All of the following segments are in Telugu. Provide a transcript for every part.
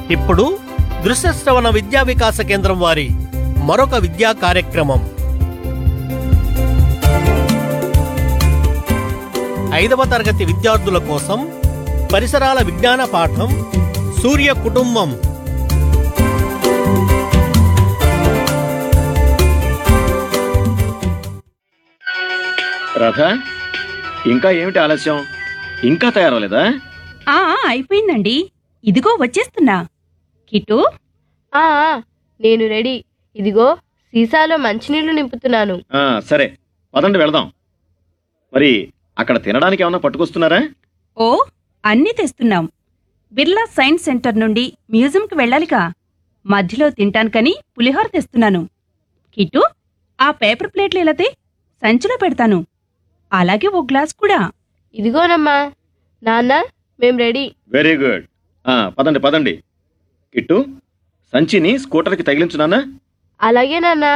ఇప్పుడు దృశ్యశ్రవణ విద్యా వికాస కేంద్రం వారి మరొక విద్యా కార్యక్రమం ఐదవ తరగతి విద్యార్థుల కోసం పరిసరాల విజ్ఞాన పాఠం సూర్య కుటుంబం రథ ఇంకా ఏమిటి ఆలస్యం ఇంకా తయారవలేదా ఆ అయిపోయిందండి ఇదిగో వచ్చేస్తున్నా కిట్టు ఆ ఆ, నేను రెడీ ఇదిగో సీసాలో మంచినీళ్లు నింపుతున్నాను ఆ, సరే పదండి వెళదాం మరి అక్కడ తినడానికి ఏమన్నా పట్టుకొస్తున్నారా ఓ అన్నీ తెస్తున్నాం బిర్లా సైన్స్ సెంటర్ నుండి మ్యూజియంకి వెళ్ళాలిగా మధ్యలో తింటానికని పులిహోర తెస్తున్నాను కిట్టు ఆ పేపర్ ప్లేట్లు ఎలాతే సంచిలో పెడతాను అలాగే ఓ గ్లాస్ కూడా ఇదిగోనమ్మా నాన్న మేం రెడీ వెరీ గుడ్ ఆ, పదండి పదండి కిట్టు సంచిని స్కూటర్కి తగిలించున్నానా అలాగే నాన్న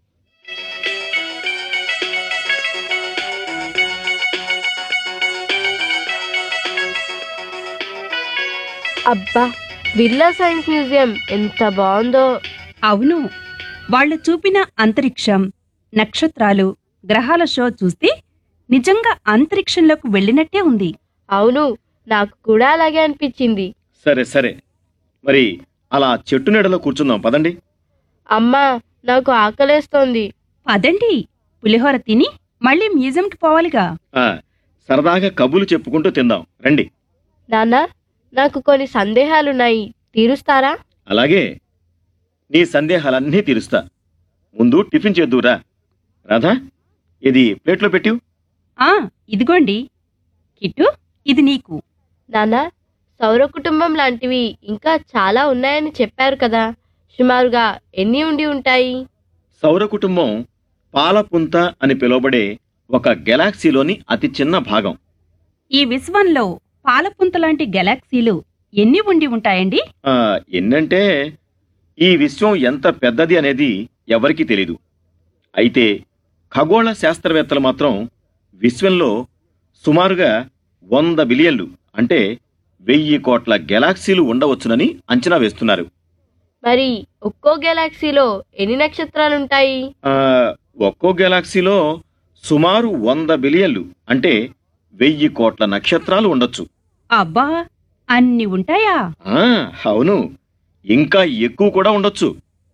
అబ్బా బిర్లా సైన్స్ మ్యూజియం ఎంత బాగుందో అవును వాళ్ళు చూపిన అంతరిక్షం నక్షత్రాలు గ్రహాల షో చూస్తే నిజంగా అంతరిక్షంలోకి వెళ్ళినట్టే ఉంది అవును నాకు కూడా అలాగే అనిపించింది సరే సరే మరి అలా చెట్టు నీడలో కూర్చుందాం పదండి అమ్మా నాకు ఆకలేస్తోంది పదండి పులిహోర తిని మళ్ళీ మ్యూజియంకి పోవాలిగా ఆ, సరదాగా కబులు చెప్పుకుంటూ తిందాం రండి నాన్న నాకు కొన్ని సందేహాలున్నాయి తీరుస్తారా అలాగే నీ సందేహాలన్నీ తీరుస్తా ముందు టిఫిన్ చేద్దురా రాధా ఇది ప్లేట్లో పెట్టివు ఆ ఇదిగోండి కిట్టు ఇది నీకు నాన్న సౌర కుటుంబం లాంటివి ఇంకా చాలా ఉన్నాయని చెప్పారు కదా సుమారుగా ఎన్ని ఉండి ఉంటాయి సౌర కుటుంబం పాలపుంత అని పిలువబడే ఒక గెలాక్సీలోని అతి చిన్న భాగం ఈ విశ్వంలో పాలపుంత లాంటి గెలాక్సీలు ఎన్ని ఉండి ఉంటాయండి ఆ, ఎన్నంటే ఈ విశ్వం ఎంత పెద్దది అనేది ఎవరికీ తెలీదు అయితే ఖగోళ శాస్త్రవేత్తలు మాత్రం విశ్వంలో సుమారుగా వంద బిలియన్లు అంటే వెయ్యి కోట్ల గెలాక్సీలు ఉండవచ్చునని అంచనా వేస్తున్నారు మరి ఒక్కో గెలాక్సీలో ఎన్ని నక్షత్రాలుంటాయి ఆ, ఒక్కో గెలాక్సీలో సుమారు వంద బిలియన్లు అంటే వెయ్యి కోట్ల నక్షత్రాలు ఉండొచ్చు అబ్బా అన్ని ఉంటాయా ఆ, అవును ఇంకా ఎక్కువ కూడా ఉండొచ్చు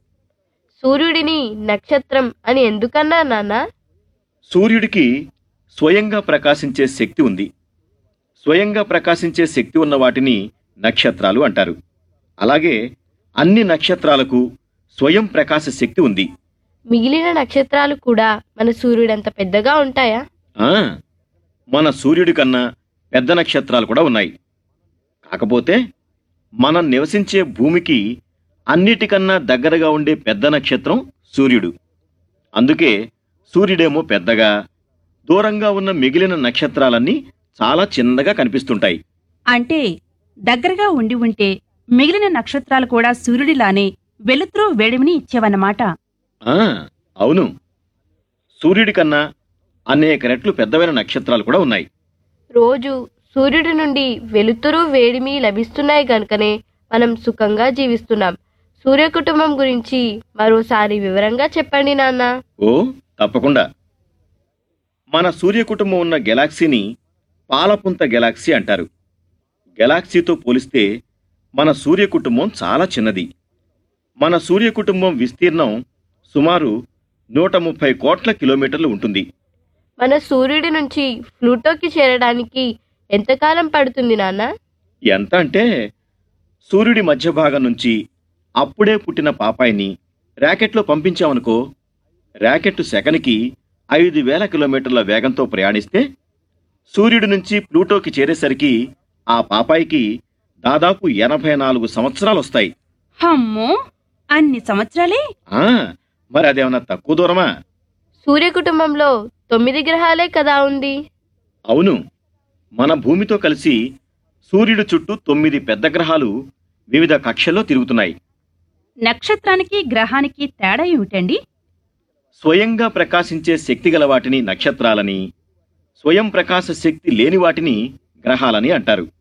సూర్యుడిని నక్షత్రం అని ఎందుకన్నా నాన్న సూర్యుడికి స్వయంగా ప్రకాశించే శక్తి ఉంది స్వయంగా ప్రకాశించే శక్తి ఉన్న వాటిని నక్షత్రాలు అంటారు అలాగే అన్ని నక్షత్రాలకు స్వయం ప్రకాశ శక్తి ఉంది మిగిలిన నక్షత్రాలు కూడా మన సూర్యుడంత పెద్దగా ఉంటాయా ఆ మన సూర్యుడి కన్నా పెద్ద నక్షత్రాలు కూడా ఉన్నాయి కాకపోతే మనం నివసించే భూమికి అన్నిటికన్నా దగ్గరగా ఉండే పెద్ద నక్షత్రం సూర్యుడు అందుకే సూర్యుడేమో పెద్దగా దూరంగా ఉన్న మిగిలిన నక్షత్రాలన్నీ చాలా చిన్నగా కనిపిస్తుంటాయి అంటే దగ్గరగా ఉండి ఉంటే మిగిలిన నక్షత్రాలు కూడా సూర్యుడిలానే వెలుతురు వేడిమిని ఇచ్చేవన్నమాట ఆ అవును సూర్యుడి కన్నా అనేక రెట్లు పెద్దవైన నక్షత్రాలు కూడా ఉన్నాయి రోజు సూర్యుడి నుండి వెలుతురు వేడిమి లభిస్తున్నాయి గనుకనే మనం సుఖంగా జీవిస్తున్నాం సూర్య కుటుంబం గురించి మరోసారి వివరంగా చెప్పండి నాన్న ఓ తప్పకుండా మన సూర్య కుటుంబం ఉన్న గెలాక్సీని పాలపుంత గెలాక్సీ అంటారు గెలాక్సీతో పోలిస్తే మన సూర్య కుటుంబం చాలా చిన్నది మన సూర్య కుటుంబం విస్తీర్ణం సుమారు నూట ముప్పై కోట్ల కిలోమీటర్లు ఉంటుంది మన సూర్యుడి నుంచి ప్లూటోకి చేరడానికి ఎంతకాలం పడుతుంది నాన్న ఎంత అంటే సూర్యుడి మధ్య భాగం నుంచి అప్పుడే పుట్టిన పాపాయిని ర్యాకెట్లో పంపించామనుకో ర్యాకెట్ సెకనికి ఐదు వేల కిలోమీటర్ల వేగంతో ప్రయాణిస్తే సూర్యుడి నుంచి ప్లూటోకి చేరేసరికి ఆ పాపాయికి దాదాపు ఎనభై నాలుగు సంవత్సరాలు వస్తాయి హమ్మో అన్ని సంవత్సరాలే ఆ మరి అదేమన్నా తక్కువ దూరమా సూర్య కుటుంబంలో తొమ్మిది గ్రహాలే కదా ఉంది అవును మన భూమితో కలిసి సూర్యుడి చుట్టూ తొమ్మిది పెద్ద గ్రహాలు వివిధ కక్షల్లో తిరుగుతున్నాయి నక్షత్రానికి గ్రహానికి తేడా ఏమిటండి స్వయంగా ప్రకాశించే శక్తి గల వాటిని నక్షత్రాలని స్వయం ప్రకాశ శక్తి లేని వాటిని గ్రహాలని అంటారు